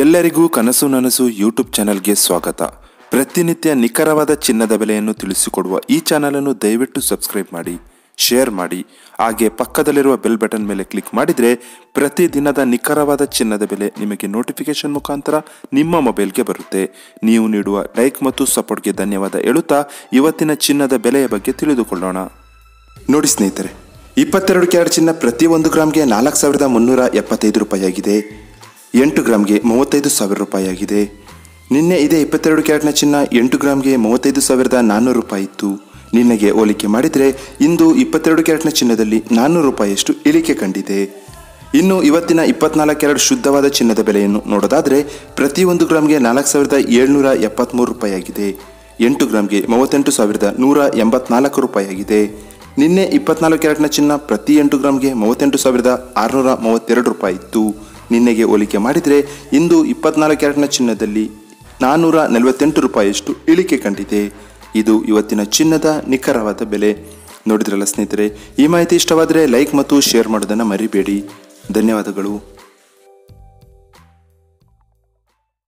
ಎಲ್ಲರಿಗೂ ಕನಸು ನನಸು ಯೂಟ್ಯೂಬ್ ಚಾನಲ್ಗೆ ಸ್ವಾಗತ ಪ್ರತಿನಿತ್ಯ ನಿಖರವಾದ ಚಿನ್ನದ ಬೆಲೆಯನ್ನು ತಿಳಿಸಿಕೊಡುವ ಈ ಚಾನಲನ್ನು ದಯವಿಟ್ಟು ಸಬ್ಸ್ಕ್ರೈಬ್ ಮಾಡಿ ಶೇರ್ ಮಾಡಿ ಹಾಗೆ ಪಕ್ಕದಲ್ಲಿರುವ ಬೆಲ್ ಬಟನ್ ಮೇಲೆ ಕ್ಲಿಕ್ ಮಾಡಿದರೆ ಪ್ರತಿದಿನದ ನಿಖರವಾದ ಚಿನ್ನದ ಬೆಲೆ ನಿಮಗೆ ನೋಟಿಫಿಕೇಶನ್ ಮುಖಾಂತರ ನಿಮ್ಮ ಮೊಬೈಲ್ಗೆ ಬರುತ್ತೆ ನೀವು ನೀಡುವ ಲೈಕ್ ಮತ್ತು ಸಪೋರ್ಟ್ಗೆ ಧನ್ಯವಾದ ಹೇಳುತ್ತಾ ಇವತ್ತಿನ ಚಿನ್ನದ ಬೆಲೆಯ ಬಗ್ಗೆ ತಿಳಿದುಕೊಳ್ಳೋಣ ನೋಡಿ ಸ್ನೇಹಿತರೆ ಇಪ್ಪತ್ತೆರಡು ಕ್ಯಾರೆಟ್ ಚಿನ್ನ ಪ್ರತಿ ಒಂದು ಗ್ರಾಮ್ಗೆ ನಾಲ್ಕು ಸಾವಿರದ ಮುನ್ನೂರ ಎಪ್ಪತ್ತೈದು ರೂಪಾಯಿ ಆಗಿದೆ ಎಂಟು ಗ್ರಾಮ್ಗೆ ಮೂವತ್ತೈದು ಸಾವಿರ ರೂಪಾಯಿ ಆಗಿದೆ ನಿನ್ನೆ ಇದೇ ಇಪ್ಪತ್ತೆರಡು ಕ್ಯಾರೆಟ್ನ ಚಿನ್ನ ಎಂಟು ಗ್ರಾಮ್ಗೆ ಮೂವತ್ತೈದು ಸಾವಿರದ ನಾನ್ನೂರು ರೂಪಾಯಿ ಇತ್ತು ನಿನ್ನೆಗೆ ಹೋಲಿಕೆ ಮಾಡಿದರೆ ಇಂದು ಇಪ್ಪತ್ತೆರಡು ಕ್ಯಾರೆಟ್ನ ಚಿನ್ನದಲ್ಲಿ ನಾನ್ನೂರು ರೂಪಾಯಿಯಷ್ಟು ಇಳಿಕೆ ಕಂಡಿದೆ ಇನ್ನು ಇವತ್ತಿನ ಇಪ್ಪತ್ನಾಲ್ಕು ಕ್ಯಾರೆಟ್ ಶುದ್ಧವಾದ ಚಿನ್ನದ ಬೆಲೆಯನ್ನು ನೋಡೋದಾದರೆ ಪ್ರತಿಯೊಂದು ಗ್ರಾಮ್ಗೆ ನಾಲ್ಕು ಸಾವಿರದ ಏಳ್ನೂರ ಎಪ್ಪತ್ತ್ಮೂರು ರೂಪಾಯಿ ಆಗಿದೆ ಎಂಟು ಗ್ರಾಮ್ಗೆ ಮೂವತ್ತೆಂಟು ಸಾವಿರದ ನೂರ ಎಂಬತ್ನಾಲ್ಕು ರೂಪಾಯಿ ಆಗಿದೆ ನಿನ್ನೆ ಇಪ್ಪತ್ನಾಲ್ಕು ಕ್ಯಾರೆಟ್ನ ಚಿನ್ನ ಪ್ರತಿ ಎಂಟು ಗ್ರಾಮ್ಗೆ ಮೂವತ್ತೆಂಟು ಸಾವಿರದ ಆರುನೂರ ಮೂವತ್ತೆರಡು ರೂಪಾಯಿ ಇತ್ತು ನಿನ್ನೆಗೆ ಹೋಲಿಕೆ ಮಾಡಿದರೆ ಇಂದು ಇಪ್ಪತ್ನಾಲ್ಕು ಕ್ಯಾರೆಟ್ನ ಚಿನ್ನದಲ್ಲಿ ನಾನ್ನೂರ ನಲವತ್ತೆಂಟು ರೂಪಾಯಿಯಷ್ಟು ಇಳಿಕೆ ಕಂಡಿದೆ ಇದು ಇವತ್ತಿನ ಚಿನ್ನದ ನಿಖರವಾದ ಬೆಲೆ ನೋಡಿದ್ರಲ್ಲ ಸ್ನೇಹಿತರೆ ಈ ಮಾಹಿತಿ ಇಷ್ಟವಾದರೆ ಲೈಕ್ ಮತ್ತು ಶೇರ್ ಮಾಡೋದನ್ನು ಮರಿಬೇಡಿ ಧನ್ಯವಾದಗಳು